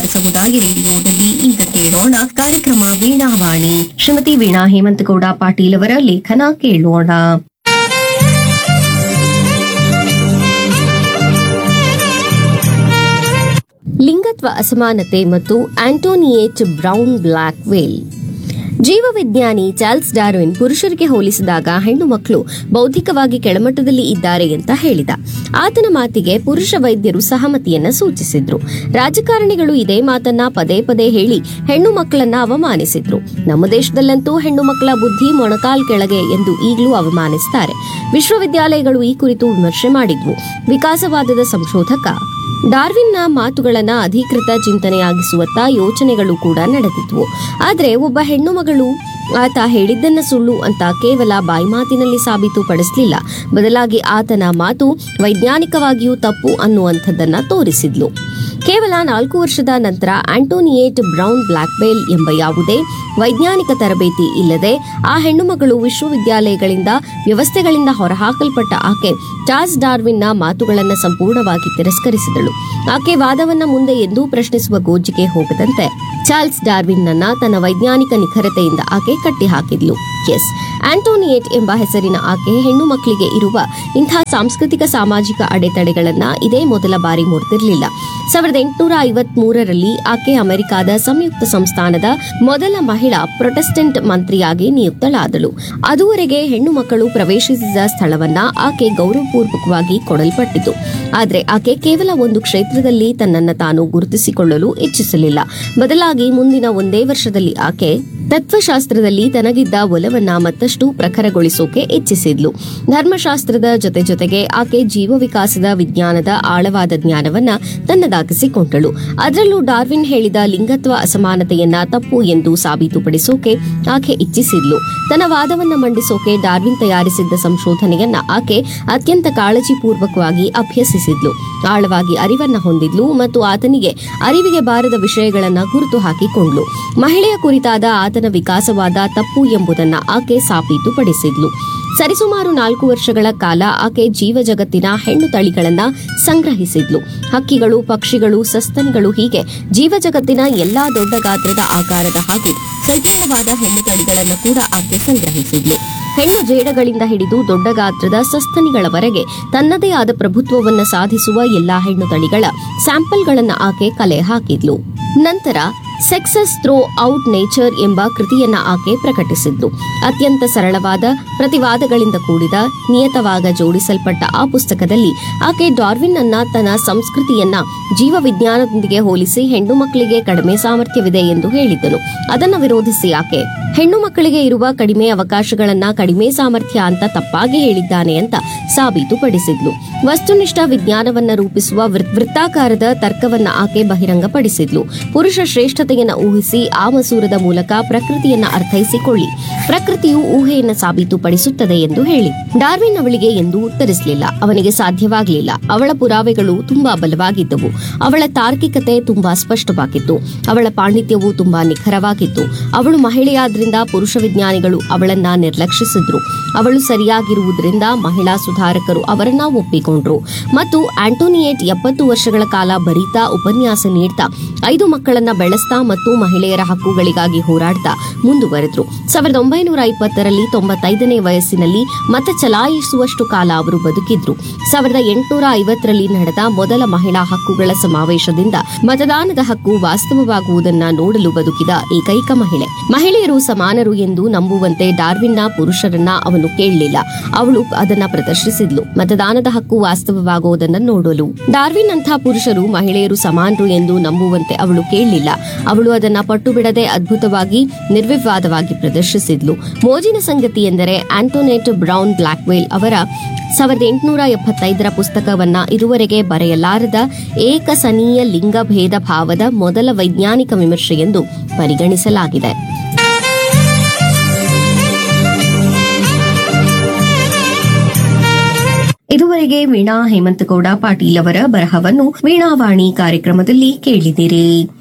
ಸಮುದಾಯ ರೇಡಿಯೋದಲ್ಲಿ ಈಗ ಕೇಳೋಣ ಕಾರ್ಯಕ್ರಮ ವೀಣಾವಾಣಿ ಶ್ರೀಮತಿ ವೀಣಾ ಹೇಮಂತಗೌಡ ಪಾಟೀಲ್ ಅವರ ಲೇಖನ ಕೇಳೋಣ ಲಿಂಗತ್ವ ಅಸಮಾನತೆ ಮತ್ತು ಆಂಟೋನಿಯೇಟ್ ಬ್ರೌನ್ ಬ್ಲಾಕ್ ವೇಲ್ ಜೀವವಿಜ್ಞಾನಿ ಚಾರ್ಲ್ಸ್ ಡಾರ್ವಿನ್ ಪುರುಷರಿಗೆ ಹೋಲಿಸಿದಾಗ ಹೆಣ್ಣು ಮಕ್ಕಳು ಬೌದ್ಧಿಕವಾಗಿ ಕೆಳಮಟ್ಟದಲ್ಲಿ ಇದ್ದಾರೆ ಅಂತ ಹೇಳಿದ ಆತನ ಮಾತಿಗೆ ಪುರುಷ ವೈದ್ಯರು ಸಹಮತಿಯನ್ನ ಸೂಚಿಸಿದ್ರು ರಾಜಕಾರಣಿಗಳು ಇದೇ ಮಾತನ್ನ ಪದೇ ಪದೇ ಹೇಳಿ ಹೆಣ್ಣು ಮಕ್ಕಳನ್ನ ಅವಮಾನಿಸಿದ್ರು ನಮ್ಮ ದೇಶದಲ್ಲಂತೂ ಹೆಣ್ಣು ಮಕ್ಕಳ ಬುದ್ಧಿ ಮೊಣಕಾಲ್ ಕೆಳಗೆ ಎಂದು ಈಗಲೂ ಅವಮಾನಿಸ್ತಾರೆ ವಿಶ್ವವಿದ್ಯಾಲಯಗಳು ಈ ಕುರಿತು ವಿಮರ್ಶೆ ಮಾಡಿದ್ವು ವಿಕಾಸವಾದದ ಸಂಶೋಧಕ ಡಾರ್ವಿನ್ನ ಮಾತುಗಳನ್ನ ಅಧಿಕೃತ ಚಿಂತನೆಯಾಗಿಸುವತ್ತ ಯೋಚನೆಗಳು ಕೂಡ ನಡೆದಿದ್ವು ಆದ್ರೆ ಒಬ್ಬ ಹೆಣ್ಣು ಮಗಳು ಆತ ಹೇಳಿದ್ದನ್ನ ಸುಳ್ಳು ಅಂತ ಕೇವಲ ಬಾಯ್ಮಾತಿನಲ್ಲಿ ಸಾಬೀತುಪಡಿಸಲಿಲ್ಲ ಬದಲಾಗಿ ಆತನ ಮಾತು ವೈಜ್ಞಾನಿಕವಾಗಿಯೂ ತಪ್ಪು ಅನ್ನುವಂಥದ್ದನ್ನ ತೋರಿಸಿದ್ಲು ಕೇವಲ ನಾಲ್ಕು ವರ್ಷದ ನಂತರ ಆಂಟೋನಿಯೇಟ್ ಬ್ರೌನ್ ಬ್ಲಾಕ್ಬೇಲ್ ಎಂಬ ಯಾವುದೇ ವೈಜ್ಞಾನಿಕ ತರಬೇತಿ ಇಲ್ಲದೆ ಆ ಹೆಣ್ಣುಮಗಳು ವಿಶ್ವವಿದ್ಯಾಲಯಗಳಿಂದ ವ್ಯವಸ್ಥೆಗಳಿಂದ ಹೊರಹಾಕಲ್ಪಟ್ಟ ಆಕೆ ಚಾರ್ಲ್ಸ್ ಡಾರ್ವಿನ್ನ ಮಾತುಗಳನ್ನು ಸಂಪೂರ್ಣವಾಗಿ ತಿರಸ್ಕರಿಸಿದಳು ಆಕೆ ವಾದವನ್ನ ಮುಂದೆ ಎಂದೂ ಪ್ರಶ್ನಿಸುವ ಗೋಜಿಗೆ ಹೋಗದಂತೆ ಚಾರ್ಲ್ಸ್ ಡಾರ್ವಿನ್ನನ್ನ ತನ್ನ ವೈಜ್ಞಾನಿಕ ನಿಖರತೆಯಿಂದ ಆಕೆ ಕಟ್ಟಿಹಾಕಿದ್ಲು ಎಸ್ ಆಂಟೋನಿಯೇಟ್ ಎಂಬ ಹೆಸರಿನ ಆಕೆ ಹೆಣ್ಣು ಮಕ್ಕಳಿಗೆ ಇರುವ ಇಂಥ ಸಾಂಸ್ಕೃತಿಕ ಸಾಮಾಜಿಕ ಅಡೆತಡೆಗಳನ್ನ ಇದೇ ಮೊದಲ ಬಾರಿ ಮುರಿದಿರಲಿಲ್ಲ ಸಾವಿರದ ಎಂಟುನೂರ ಐವತ್ ಮೂರರಲ್ಲಿ ಆಕೆ ಅಮೆರಿಕಾದ ಸಂಯುಕ್ತ ಸಂಸ್ಥಾನದ ಮೊದಲ ಮಹಿಳಾ ಪ್ರೊಟೆಸ್ಟೆಂಟ್ ಮಂತ್ರಿಯಾಗಿ ನಿಯುಕ್ತಳಾದಳು ಅದುವರೆಗೆ ಹೆಣ್ಣು ಮಕ್ಕಳು ಪ್ರವೇಶಿಸಿದ ಸ್ಥಳವನ್ನ ಆಕೆ ಗೌರವಪೂರ್ವಕವಾಗಿ ಕೊಡಲ್ಪಟ್ಟಿತು ಆದರೆ ಆಕೆ ಕೇವಲ ಒಂದು ಕ್ಷೇತ್ರದಲ್ಲಿ ತನ್ನನ್ನು ತಾನು ಗುರುತಿಸಿಕೊಳ್ಳಲು ಇಚ್ಛಿಸಲಿಲ್ಲ ಬದಲಾಗಿ ಮುಂದಿನ ಒಂದೇ ವರ್ಷದಲ್ಲಿ ಆಕೆ ತತ್ವಶಾಸ್ತ್ರದಲ್ಲಿ ತನಗಿದ್ದ ಒಲವನ್ನ ಮತ್ತಷ್ಟು ಪ್ರಖರಗೊಳಿಸೋಕೆ ಇಚ್ಛಿಸಿದ್ಲು ಧರ್ಮಶಾಸ್ತ್ರದ ಜೊತೆ ಜೊತೆಗೆ ಆಕೆ ಜೀವ ವಿಕಾಸದ ವಿಜ್ಞಾನದ ಆಳವಾದ ಜ್ಞಾನವನ್ನ ತನ್ನದಾಗಿಸಿಕೊಂಡಳು ಅದರಲ್ಲೂ ಡಾರ್ವಿನ್ ಹೇಳಿದ ಲಿಂಗತ್ವ ಅಸಮಾನತೆಯನ್ನ ತಪ್ಪು ಎಂದು ಸಾಬೀತುಪಡಿಸೋಕೆ ಆಕೆ ಇಚ್ಛಿಸಿದ್ಲು ತನ್ನ ವಾದವನ್ನ ಮಂಡಿಸೋಕೆ ಡಾರ್ವಿನ್ ತಯಾರಿಸಿದ್ದ ಸಂಶೋಧನೆಯನ್ನ ಆಕೆ ಅತ್ಯಂತ ಕಾಳಜಿಪೂರ್ವಕವಾಗಿ ಅಭ್ಯಸಿಸಿದ್ಲು ಆಳವಾಗಿ ಅರಿವನ್ನ ಹೊಂದಿದ್ಲು ಮತ್ತು ಆತನಿಗೆ ಅರಿವಿಗೆ ಬಾರದ ವಿಷಯಗಳನ್ನ ಗುರುತು ಹಾಕಿಕೊಂಡ್ಲು ಮಹಿಳೆಯ ಕುರಿತಾದ ಆತನ ವಿಕಾಸವಾದ ತಪ್ಪು ಎಂಬುದನ್ನ ಆಕೆ ಸಾಬೀತುಪಡಿಸಿದ್ಲು ಸರಿಸುಮಾರು ನಾಲ್ಕು ವರ್ಷಗಳ ಕಾಲ ಆಕೆ ಜೀವ ಜಗತ್ತಿನ ಹೆಣ್ಣು ತಳಿಗಳನ್ನ ಸಂಗ್ರಹಿಸಿದ್ಲು ಹಕ್ಕಿಗಳು ಪಕ್ಷಿಗಳು ಸಸ್ತನಿಗಳು ಹೀಗೆ ಜೀವ ಜಗತ್ತಿನ ಎಲ್ಲಾ ದೊಡ್ಡ ಗಾತ್ರದ ಆಕಾರದ ಹಾಗೂ ಸಂಕೀರ್ಣವಾದ ಹೆಣ್ಣು ತಳಿಗಳನ್ನು ಕೂಡ ಆಕೆ ಸಂಗ್ರಹಿಸಿದ್ಲು ಹೆಣ್ಣು ಜೇಡಗಳಿಂದ ಹಿಡಿದು ದೊಡ್ಡ ಗಾತ್ರದ ಸಸ್ತನಿಗಳವರೆಗೆ ತನ್ನದೇ ಆದ ಪ್ರಭುತ್ವವನ್ನು ಸಾಧಿಸುವ ಎಲ್ಲಾ ಹೆಣ್ಣು ತಳಿಗಳ ಸ್ಯಾಂಪಲ್ಗಳನ್ನು ಆಕೆ ಕಲೆ ಹಾಕಿದ್ಲು ನಂತರ ಸೆಕ್ಸಸ್ ಥ್ರೋ ಔಟ್ ನೇಚರ್ ಎಂಬ ಕೃತಿಯನ್ನ ಆಕೆ ಪ್ರಕಟಿಸಿದ್ಲು ಅತ್ಯಂತ ಸರಳವಾದ ಪ್ರತಿವಾದಗಳಿಂದ ಕೂಡಿದ ನಿಯತವಾಗ ಜೋಡಿಸಲ್ಪಟ್ಟ ಆ ಪುಸ್ತಕದಲ್ಲಿ ಆಕೆ ಡಾರ್ವಿನ್ ಅನ್ನ ತನ್ನ ಸಂಸ್ಕೃತಿಯನ್ನ ಜೀವ ವಿಜ್ಞಾನದೊಂದಿಗೆ ಹೋಲಿಸಿ ಹೆಣ್ಣು ಮಕ್ಕಳಿಗೆ ಕಡಿಮೆ ಸಾಮರ್ಥ್ಯವಿದೆ ಎಂದು ಹೇಳಿದ್ದನು ಅದನ್ನ ವಿರೋಧಿಸಿ ಆಕೆ ಹೆಣ್ಣು ಮಕ್ಕಳಿಗೆ ಇರುವ ಕಡಿಮೆ ಅವಕಾಶಗಳನ್ನ ಕಡಿಮೆ ಸಾಮರ್ಥ್ಯ ಅಂತ ತಪ್ಪಾಗಿ ಹೇಳಿದ್ದಾನೆ ಅಂತ ಸಾಬೀತುಪಡಿಸಿದ್ಲು ವಸ್ತುನಿಷ್ಠ ವಿಜ್ಞಾನವನ್ನ ರೂಪಿಸುವ ವೃತ್- ವೃತ್ತಾಕಾರದ ತರ್ಕವನ್ನ ಆಕೆ ಬಹಿರಂಗಪಡಿಸಿದ್ಲು ಪುರುಷ ಶ್ರೇಷ್ಠತೆಯನ್ನ ಊಹಿಸಿ ಆ ಮಸೂರದ ಮೂಲಕ ಪ್ರಕೃತಿಯನ್ನ ಅರ್ಥೈಸಿಕೊಳ್ಳಿ ಪ್ರಕೃತಿಯು ಊಹೆಯನ್ನ ಸಾಬೀತುಪಡಿಸುತ್ತದೆ ಎಂದು ಹೇಳಿ ಡಾರ್ವಿನ್ ಅವಳಿಗೆ ಎಂದೂ ಉತ್ತರಿಸಲಿಲ್ಲ ಅವನಿಗೆ ಸಾಧ್ಯವಾಗಲಿಲ್ಲ ಅವಳ ಪುರಾವೆಗಳು ತುಂಬಾ ಬಲವಾಗಿದ್ದವು ಅವಳ ತಾರ್ಕಿಕತೆ ತುಂಬಾ ಸ್ಪಷ್ಟವಾಗಿತ್ತು ಅವಳ ಪಾಂಡಿತ್ಯವು ತುಂಬಾ ನಿಖರವಾಗಿತ್ತು ಅವಳು ಮಹಿಳೆಯಾದ್ರಿಂದ ಪುರುಷ ವಿಜ್ಞಾನಿಗಳು ಅವಳನ್ನ ನಿರ್ಲಕ್ಷಿಸಿದ್ರು ಅವಳು ಸರಿಯಾಗಿರುವುದರಿಂದ ಮಹಿಳಾ ಸುಧಾರಕರು ಅವರನ್ನ ಒಪ್ಪಿಕೊಂಡ್ರು ಮತ್ತು ಆಂಟೋನಿಯೇಟ್ ಎಪ್ಪತ್ತು ವರ್ಷಗಳ ಕಾಲ ಬರೀತಾ ಉಪನ್ಯಾಸ ನೀಡ್ತಾ ಐದು ಮಕ್ಕಳನ್ನ ಬೆಳೆಸ್ತಾ ಮತ್ತು ಮಹಿಳೆಯರ ಹಕ್ಕುಗಳಿಗಾಗಿ ಹೋರಾಡ್ತಾ ಮುಂದುವರೆದ್ರು ಸಾವಿರದ ಒಂಬೈನೂರ ಇಪ್ಪತ್ತರಲ್ಲಿ ತೊಂಬತ್ತೈದನೇ ವಯಸ್ಸಿನಲ್ಲಿ ಮತ ಚಲಾಯಿಸುವಷ್ಟು ಕಾಲ ಅವರು ಬದುಕಿದ್ರು ಸಾವಿರದ ಎಂಟುನೂರ ಐವತ್ತರಲ್ಲಿ ನಡೆದ ಮೊದಲ ಮಹಿಳಾ ಹಕ್ಕುಗಳ ಸಮಾವೇಶದಿಂದ ಮತದಾನದ ಹಕ್ಕು ವಾಸ್ತವವಾಗುವುದನ್ನ ನೋಡಲು ಬದುಕಿದ ಏಕೈಕ ಮಹಿಳೆ ಮಹಿಳೆಯರು ಸಮಾನರು ಎಂದು ನಂಬುವಂತೆ ಡಾರ್ವಿನ್ನ ಪುರುಷರನ್ನ ಅವನು ಕೇಳಲಿಲ್ಲ ಅವಳು ಅದನ್ನ ಪ್ರದರ್ಶಿಸಿದ್ಲು ಮತದಾನದ ಹಕ್ಕು ವಾಸ್ತವವಾಗುವುದನ್ನ ನೋಡಲು ಡಾರ್ವಿನ್ ಅಂಥ ಪುರುಷರು ಮಹಿಳೆಯರು ಸಮಾನರು ಎಂದು ನಂಬುವಂತೆ ಅವಳು ಕೇಳಲಿಲ್ಲ ಅವಳು ಅದನ್ನ ಪಟ್ಟು ಬಿಡದೆ ಅದ್ಭುತವಾಗಿ ನಿರ್ವಿವಾದವಾಗಿ ಪ್ರದರ್ಶಿಸಿದ್ಲು ಮೋಜಿನ ಸಂಗತಿ ಎಂದರೆ ಆಂಟೋನೆಟ್ ಬ್ರೌನ್ ಬ್ಲಾಕ್ವೇಲ್ ಅವರ ಸಾವಿರದ ಎಂಟುನೂರ ಎಪ್ಪತ್ತೈದರ ಪುಸ್ತಕವನ್ನ ಇದುವರೆಗೆ ಬರೆಯಲಾರದ ಏಕಸನೀಯ ಲಿಂಗಭೇದ ಭಾವದ ಮೊದಲ ವೈಜ್ಞಾನಿಕ ವಿಮರ್ಶೆ ಎಂದು ಪರಿಗಣಿಸಲಾಗಿದೆ ಇದುವರೆಗೆ ವೀಣಾ ಹೇಮಂತಗೌಡ ಪಾಟೀಲ್ ಅವರ ಬರಹವನ್ನು ವೀಣಾವಾಣಿ ಕಾರ್ಯಕ್ರಮದಲ್ಲಿ ಕೇಳಿದಿರಿ